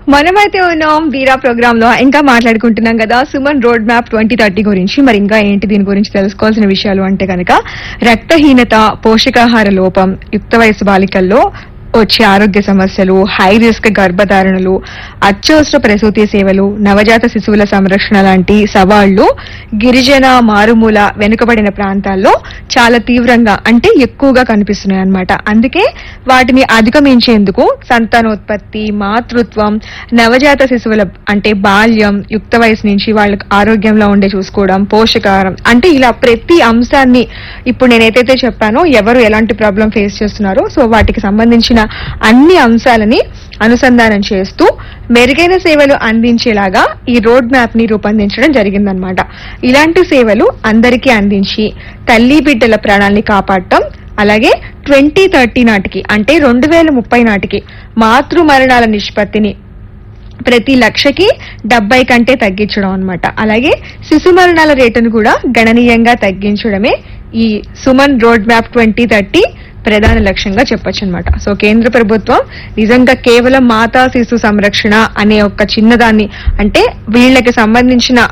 మనమైతే ఉన్నాం వీరా ప్రోగ్రామ్ లో ఇంకా మాట్లాడుకుంటున్నాం కదా Suman road map twenty thirty గురించి మరి ఇంకా ఏంటి దీని గురించి తెలుసుకోవాల్సిన విషయాలు అంటే కనుక రక్తహీనత పోషకాహార లోపం యుక్త వయసు బాలికల్లో వచ్చే ఆరోగ్య సమస్యలు హై రిస్క్ గర్భధారణలు అత్యవసర ప్రసూతి సేవలు నవజాత శిశువుల సంరక్షణ లాంటి సవాళ్లు గిరిజన మారుమూల వెనుకబడిన ప్రాంతాల్లో చాలా తీవ్రంగా అంటే ఎక్కువగా కనిపిస్తున్నాయి అన్నమాట అందుకే వాటిని అధిగమించేందుకు సంతానోత్పత్తి మాతృత్వం నవజాత శిశువుల అంటే బాల్యం యుక్త వయసు నుంచి వాళ్ళకి ఆరోగ్యంలో ఉండే చూసుకోవడం పోషకాహారం అంటే ఇలా ప్రతి అంశాన్ని ఇప్పుడు నేను ఏదైతే చెప్పానో ఎవరు ఎలాంటి ప్రాబ్లం ఫేస్ చేస్తున్నారో సో వాటికి సంబంధించిన అన్ని అంశాలని అనుసంధానం చేస్తూ మెరుగైన సేవలు అందించేలాగా ఈ రోడ్ మ్యాప్ ని రూపొందించడం జరిగిందనమాట ఇలాంటి సేవలు అందరికీ అందించి తల్లి బిడ్డల ప్రాణాల్ని కాపాడటం అలాగే ట్వంటీ థర్టీ నాటికి అంటే రెండు వేల ముప్పై నాటికి మాతృ మరణాల నిష్పత్తిని ప్రతి లక్షకి డెబ్బై కంటే తగ్గించడం అన్నమాట అలాగే శిశు మరణాల రేటును కూడా గణనీయంగా తగ్గించడమే ఈ Suman road map twenty thirty ప్రధాన లక్ష్యంగా చెప్పొచ్చు అనమాట సో కేంద్ర ప్రభుత్వం నిజంగా కేవలం మాతా శిశు సంరక్షణ అనే ఒక చిన్నదాన్ని అంటే వీళ్ళకి సంబంధించిన